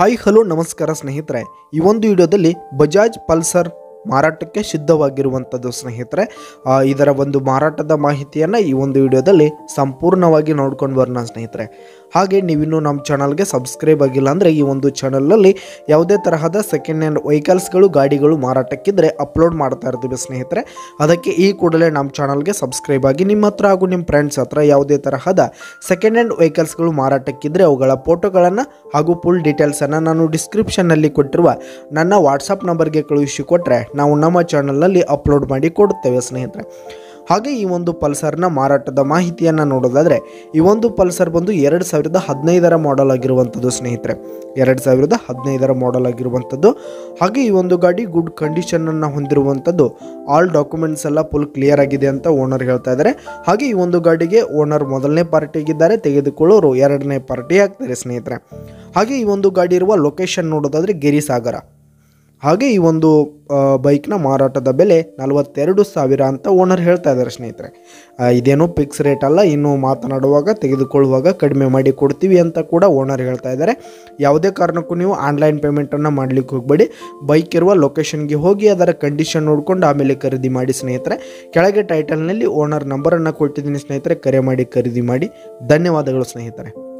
hi hello ನಮಸ್ಕಾರ ಸ್ನೇಹಿತರೆ ಈ ಒಂದು ವಿಡಿಯೋದಲ್ಲಿ ಬಜಾಜ್ ಪಲ್ಸರ್ ಮಾರಾಟಕ್ಕೆ ಸಿದ್ಧವಾಗಿರುವಂಥದ್ದು ಸ್ನೇಹಿತರೆ ಆ, ಇದರ ಒಂದು ಮಾರಾಟದ ಮಾಹಿತಿಯನ್ನು ಈ ಒಂದು ವಿಡಿಯೋದಲ್ಲಿ ಸಂಪೂರ್ಣವಾಗಿ ನೋಡ್ಕೊಂಡು ಬರೋಣ ಸ್ನೇಹಿತರೆ ಹಾಗೆ ನೀವಿನ್ನೂ ನಮ್ಮ ಚಾನಲ್ಗೆ ಸಬ್ಸ್ಕ್ರೈಬ್ ಆಗಿಲ್ಲ ಅಂದರೆ ಈ ಒಂದು ಚಾನಲಲ್ಲಿ ಯಾವುದೇ ತರಹದ ಸೆಕೆಂಡ್ ಹ್ಯಾಂಡ್ ವೆಹಿಕಲ್ಸ್ಗಳು ಗಾಡಿಗಳು ಮಾರಾಟಕ್ಕಿದ್ರೆ ಅಪ್ಲೋಡ್ ಮಾಡ್ತಾ ಇರ್ತೀವಿ ಸ್ನೇಹಿತರೆ ಅದಕ್ಕೆ ಈ ಕೂಡಲೇ ನಮ್ಮ ಚಾನಲ್ಗೆ ಸಬ್ಸ್ಕ್ರೈಬ್ ಆಗಿ ನಿಮ್ಮ ಹತ್ರ ಹಾಗೂ ನಿಮ್ಮ ಫ್ರೆಂಡ್ಸ್ ಹತ್ರ ಯಾವುದೇ ತರಹದ ಸೆಕೆಂಡ್ ಹ್ಯಾಂಡ್ ವೆಹಿಕಲ್ಸ್ಗಳು ಮಾರಾಟಕ್ಕಿದ್ರೆ ಅವುಗಳ ಫೋಟೋಗಳನ್ನು ಹಾಗೂ ಫುಲ್ ಡೀಟೇಲ್ಸನ್ನು ನಾನು ಡಿಸ್ಕ್ರಿಪ್ಷನ್ನಲ್ಲಿ ಕೊಟ್ಟಿರುವ ನನ್ನ ವಾಟ್ಸಪ್ ನಂಬರ್ಗೆ ಕಳುಹಿಸಿ ಕೊಟ್ಟರೆ ನಾವು ನಮ್ಮ ಚಾನಲ್ನಲ್ಲಿ ಅಪ್ಲೋಡ್ ಮಾಡಿ ಕೊಡುತ್ತೇವೆ ಸ್ನೇಹಿತರೆ ಹಾಗೆ ಈ ಒಂದು ಪಲ್ಸರ್ನ ಮಾರಾಟದ ಮಾಹಿತಿಯನ್ನು ನೋಡೋದಾದರೆ ಈ ಒಂದು ಪಲ್ಸರ್ ಬಂದು ಎರಡು ಸಾವಿರದ ಹದಿನೈದರ ಮಾಡೆಲ್ ಆಗಿರುವಂಥದ್ದು ಸ್ನೇಹಿತರೆ ಎರಡು ಸಾವಿರದ ಹದಿನೈದರ ಮಾಡೆಲ್ ಆಗಿರುವಂಥದ್ದು ಹಾಗೆ ಈ ಒಂದು ಗಾಡಿ ಗುಡ್ ಕಂಡೀಷನನ್ನು ಹೊಂದಿರುವಂಥದ್ದು ಆಲ್ ಡಾಕ್ಯುಮೆಂಟ್ಸ್ ಎಲ್ಲ ಫುಲ್ ಕ್ಲಿಯರ್ ಆಗಿದೆ ಅಂತ ಓನರ್ ಹೇಳ್ತಾ ಇದ್ದಾರೆ ಹಾಗೆ ಈ ಒಂದು ಗಾಡಿಗೆ ಓನರ್ ಮೊದಲನೇ ಪಾರ್ಟಿಗಿದ್ದಾರೆ ತೆಗೆದುಕೊಳ್ಳೋರು ಎರಡನೇ ಪಾರ್ಟಿ ಆಗ್ತಾರೆ ಸ್ನೇಹಿತರೆ ಹಾಗೆ ಈ ಒಂದು ಗಾಡಿ ಇರುವ ಲೊಕೇಶನ್ ನೋಡೋದಾದರೆ ಗಿರಿಸಾಗರ ಹಾಗೆ ಈ ಒಂದು ಆ, ಬೈಕ್ನ ಮಾರಾಟದ ಬೆಲೆ ನಲವತ್ತೆರಡು ಸಾವಿರ ಅಂತ ಓನರ್ ಹೇಳ್ತಾ ಇದ್ದಾರೆ ಸ್ನೇಹಿತರೆ ಆ, ಇದೇನೋ ಫಿಕ್ಸ್ ರೇಟ್ ಅಲ್ಲ ಇನ್ನು ಮಾತನಾಡುವಾಗ ತೆಗೆದುಕೊಳ್ಳುವಾಗ ಕಡಿಮೆ ಮಾಡಿ ಕೊಡ್ತೀವಿ ಅಂತ ಕೂಡ ಓನರ್ ಹೇಳ್ತಾ ಇದ್ದಾರೆ ಯಾವುದೇ ಕಾರಣಕ್ಕೂ ನೀವು ಆನ್ಲೈನ್ ಪೇಮೆಂಟನ್ನು ಮಾಡಲಿಕ್ಕೆ ಹೋಗಬೇಡಿ ಬೈಕ್ ಇರುವ ಲೊಕೇಶನ್ಗೆ ಹೋಗಿ ಅದರ ಕಂಡೀಷನ್ ನೋಡಿಕೊಂಡು ಆಮೇಲೆ ಖರೀದಿ ಮಾಡಿ ಸ್ನೇಹಿತರೆ ಕೆಳಗೆ ಟೈಟಲ್ನಲ್ಲಿ ಓನರ್ ನಂಬರನ್ನು ಕೊಟ್ಟಿದ್ದೀನಿ ಸ್ನೇಹಿತರೆ ಕರೆ ಮಾಡಿ ಖರೀದಿ ಮಾಡಿ ಧನ್ಯವಾದಗಳು ಸ್ನೇಹಿತರೆ